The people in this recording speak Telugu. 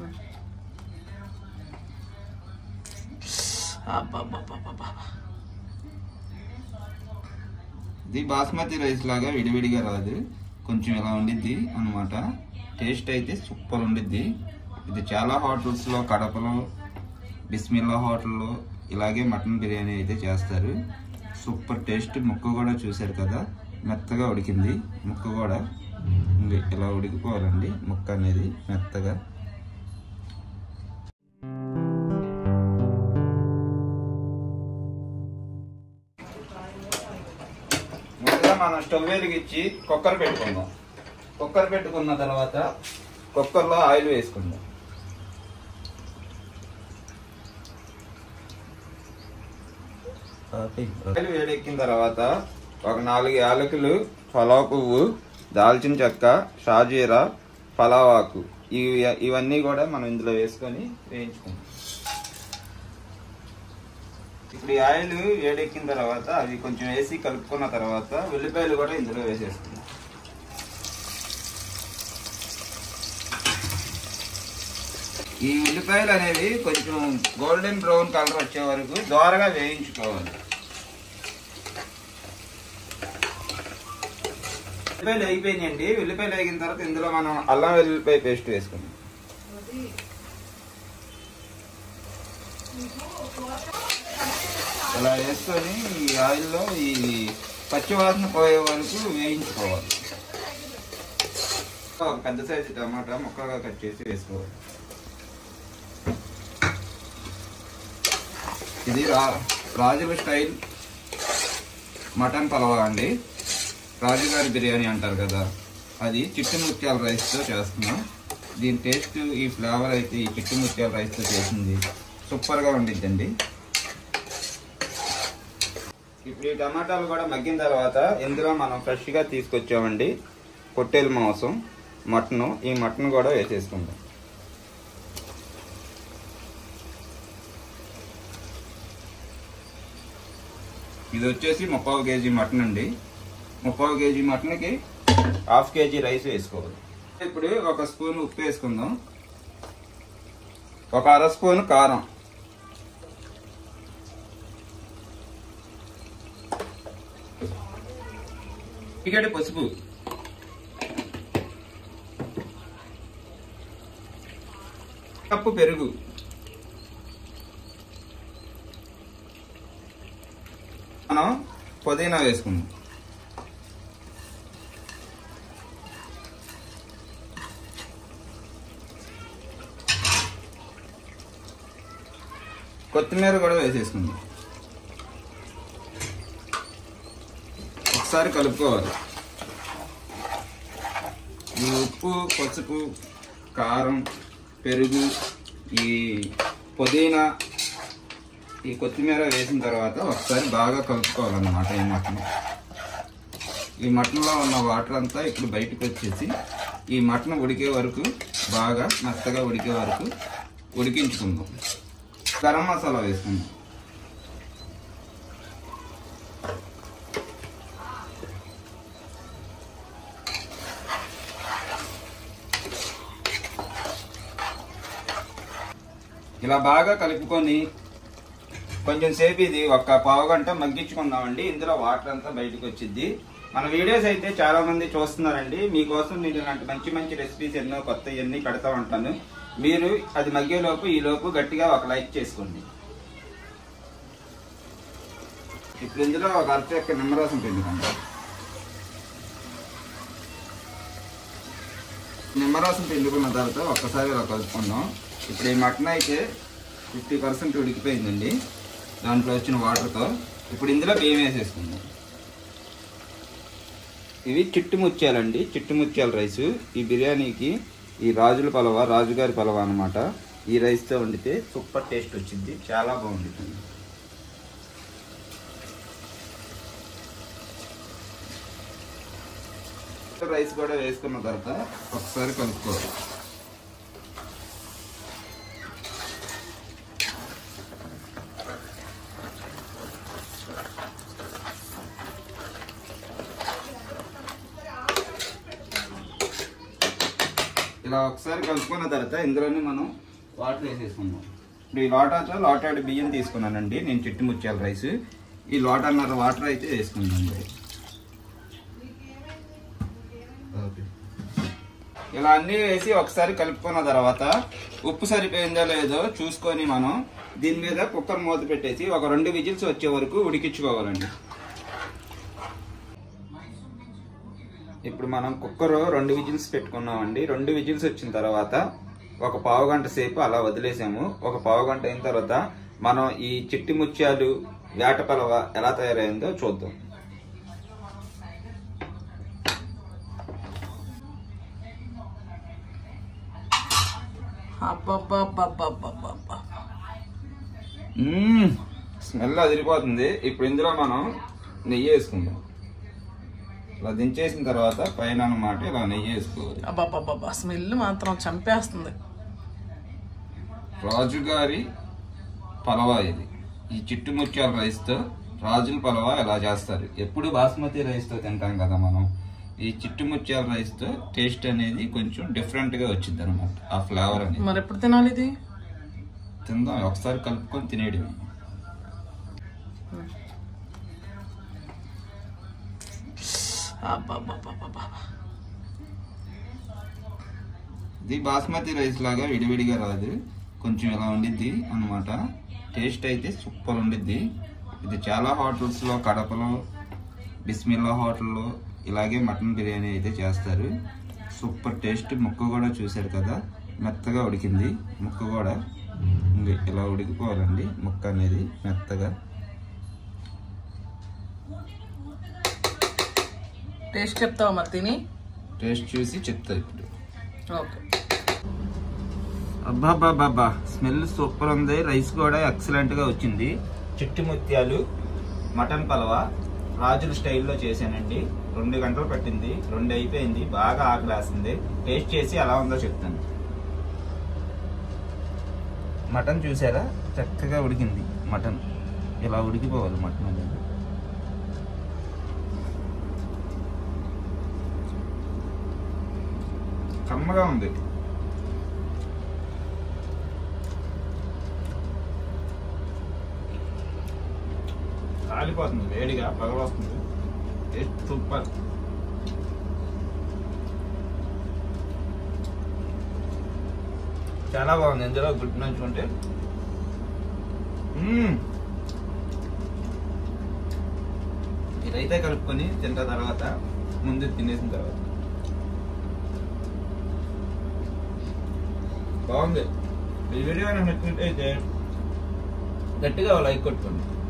అబ్బబ్బబ్బబ్బబ్బ. ఇది బాస్మతి రైస్ లాగా విడివిడిగా రాదు కొంచెం ఇలా ఉండిద్ది అన్నమాట టేస్ట్ అయితే సూపర్ ఉండిద్ది ఇది చాలా హోటల్స్లో కడపలో బిస్మిల్లా హోటల్లో ఇలాగే మటన్ బిర్యానీ అయితే చేస్తారు సూపర్ టేస్ట్ ముక్క కూడా చూశారు కదా మెత్తగా ఉడికింది ముక్క కూడా ఇంక ఇలా ఉడికిపోవాలండి ముక్క అనేది మెత్తగా ముందుగా మనం స్టవ్ వెలిగించి కుక్కర్ పెట్టుకుందాం కుక్కర్ పెట్టుకున్న తర్వాత కుక్కర్లో ఆయిల్ వేసుకుందాం ఆయిల్ వేడెక్కిన తర్వాత ఒక నాలుగు యాలకులు పలావ్ పువ్వు దాల్చిన చెక్క షాజీరా పలావాకు ఇవి ఇవన్నీ కూడా మనం ఇందులో వేసుకొని వేయించుకుందాం ఇప్పుడు ఈ ఆయిల్ వేడెక్కిన తర్వాత అవి కొంచెం వేసి కలుపుకున్న తర్వాత ఉల్లిపాయలు కూడా ఇందులో వేసేసుకుందాం ఈ ఉల్లిపాయలు అనేవి కొంచెం గోల్డెన్ బ్రౌన్ కలర్ వచ్చే వరకు దోరగా వేయించుకోవాలి ఉల్లిపాయలు అయిపోయినాయండి ఉల్లిపాయలు వేగిన తర్వాత ఇందులో మనం అల్లం వెల్లుల్లిపాయ పేస్ట్ వేసుకుందాం ఇలా వేసుకొని ఈ ఆయిల్లో ఈ పచ్చివాసన పోయే వరకు వేయించుకోవాలి ఒక పెద్ద సైజు టమాటా ముక్కలుగా కట్ చేసి వేసుకోవాలి ఇది రా రాజుల స్టైల్ మటన్ పలవా అండి రాజుగారి బిర్యానీ అంటారు కదా అది చిట్టి ముత్యాల రైస్తో చేస్తున్నాం దీని టేస్ట్ ఈ ఫ్లేవర్ అయితే ఈ చిట్టి ముత్యాల రైస్తో చేసింది సూపర్గా ఉండిద్దండి ఇప్పుడు ఈ టమాటాలు కూడా మగ్గిన తర్వాత ఇందులో మనం ఫ్రెష్గా తీసుకొచ్చామండి పొట్టేలు మాంసం మటన్ ఈ మటన్ కూడా వేసేసుకుందాం ఇది వచ్చేసి ముప్పావు కేజీ మటన్ అండి ముప్పావు కేజీ మటన్కి హాఫ్ కేజీ రైస్ వేసుకోవాలి ఇప్పుడు ఒక స్పూన్ ఉప్పు వేసుకుందాం ఒక అర స్పూన్ కారం చిటికెడు పసుపు కప్పు పెరుగు మనం పుదీనా వేసుకుందాం కొత్తిమీర కూడా వేసేసుకుందాం ఒకసారి కలుపుకోవాలి ఈ ఉప్పు పసుపు కారం పెరుగు ఈ పుదీనా ఈ కొత్తిమీర వేసిన తర్వాత ఒకసారి బాగా కలుపుకోవాలన్నమాట ఈ మటన్ ఈ మటన్లో ఉన్న వాటర్ అంతా ఇప్పుడు బయటకు వచ్చేసి ఈ మటన్ ఉడికే వరకు బాగా మెత్తగా ఉడికే వరకు ఉడికించుకుందాం గరం మసాలా వేసుకుందాం ఇలా బాగా కలుపుకొని కొంచెం సేపు ఇది ఒక పావు గంట మగ్గించుకుందామండి ఇందులో వాటర్ అంతా బయటకు వచ్చింది మన వీడియోస్ అయితే చాలా మంది చూస్తున్నారండి మీకోసం నేను ఇలాంటి మంచి మంచి రెసిపీస్ ఎన్నో కొత్త ఎన్ని పెడతా ఉంటాను మీరు అది మగ్గేలోపు ఈ లోపు గట్టిగా ఒక లైక్ చేసుకోండి ఇప్పుడు ఇందులో ఒక అరటి యొక్క నిమ్మరసం పిండుకుంటాం నిమ్మరసం పిండుకున్న తర్వాత ఒక్కసారి ఇలా కలుపుకుందాం ఇప్పుడు ఈ మటన్ అయితే ఫిఫ్టీ పర్సెంట్ ఉడికిపోయిందండి దాంట్లో వచ్చిన వాటర్తో ఇప్పుడు ఇందులో బియ్యం వేసేసుకుందాం ఇవి చిట్టు ముత్యాలండి చిట్టు ముత్యాల రైసు ఈ బిర్యానీకి ఈ రాజుల పలవ రాజుగారి పలవ అనమాట ఈ రైస్తో వండితే సూపర్ టేస్ట్ వచ్చింది చాలా బాగుంటుంది రైస్ కూడా వేసుకున్న తర్వాత ఒకసారి కలుపుకోవాలి ఇలా ఒకసారి కలుపుకున్న తర్వాత ఇందులోనే మనం వాటర్ వేసేసుకుందాం ఇప్పుడు ఈ లోటాతో లోటాడు బియ్యం తీసుకున్నానండి నేను చిట్టి ముత్యాల రైస్ ఈ లోటన్నర వాటర్ అయితే వేసుకుందాం ఇలా అన్నీ వేసి ఒకసారి కలుపుకున్న తర్వాత ఉప్పు సరిపోయిందో లేదో చూసుకొని మనం దీని మీద కుక్కర్ మూత పెట్టేసి ఒక రెండు విజిల్స్ వచ్చే వరకు ఉడికించుకోవాలండి ఇప్పుడు మనం కుక్కర్ రెండు విజిల్స్ పెట్టుకున్నామండి రెండు విజిల్స్ వచ్చిన తర్వాత ఒక పావు గంట సేపు అలా వదిలేసాము ఒక పావు గంట అయిన తర్వాత మనం ఈ చిట్టి ముత్యాలు వేట పలవ ఎలా తయారైందో చూద్దాం అబ్బబ్బబ్బబ్బబ్బబ్బబ్బ. మ్మ్. స్మెల్ అదిరిపోతుంది ఇప్పుడు ఇందులో మనం నెయ్యి వేసుకుందాం ఇలా దించేసిన తర్వాత పైన అన్నమాట ఇలా నెయ్యి వేసుకోవాలి అబ్బబ్బబ్బబ్బ స్మెల్ మాత్రం చంపేస్తుంది రాజుగారి పలవ ఇది ఈ చిట్టు ముత్యాల రైస్తో రాజుల పలవ ఎలా చేస్తారు ఎప్పుడు బాస్మతి రైస్తో తింటాం కదా మనం ఈ చిట్టు ముత్యాల రైస్తో టేస్ట్ అనేది కొంచెం డిఫరెంట్గా వచ్చింది అనమాట ఆ ఫ్లేవర్ అనేది మరి ఎప్పుడు తినాలి ఇది తిందాం ఒకసారి కలుపుకొని తినేయడమే అబ్బబ్బబ్బబ్బబ్బ. ఇది బాస్మతి రైస్ లాగా విడివిడిగా రాదు కొంచెం ఇలా ఉండిద్ది అన్నమాట టేస్ట్ అయితే సూపర్ ఉండిద్ది ఇది చాలా హోటల్స్లో కడపలో బిస్మిల్లా హోటల్లో ఇలాగే మటన్ బిర్యానీ అయితే చేస్తారు సూపర్ టేస్ట్ ముక్క కూడా చూశారు కదా మెత్తగా ఉడికింది ముక్క కూడా ఇంక ఇలా ఉడికిపోవాలండి ముక్క అనేది మెత్తగా టేస్ట్ చెప్తావా మరి తిని టేస్ట్ చూసి చెప్తా ఇప్పుడు ఓకే అబ్బాబ్బాబ్బా స్మెల్ సూపర్ ఉంది రైస్ కూడా ఎక్సలెంట్ గా వచ్చింది చిట్టి ముత్యాలు మటన్ పలవ రాజుల స్టైల్లో చేశానండి రెండు గంటలు పట్టింది రెండు అయిపోయింది బాగా ఆకలేస్తుంది టేస్ట్ చేసి ఎలా ఉందో చెప్తాను మటన్ చూసారా చక్కగా ఉడికింది మటన్ ఇలా ఉడికిపోవాలి మటన్ అనేది కమ్మగా ఉంది కాలిపోతుంది వేడిగా పగలొస్తుంది టేస్ట్ సూపర్ చాలా బాగుంది ఇందులో గుడ్ నంచుకుంటే మ్మ్. ఇదైతే కలుపుకొని తింట తర్వాత ముందు తినేసిన తర్వాత బాగుంది ఈ వీడియో నచ్చినట్టయితే గట్టిగా లైక్ కొట్టుకోండి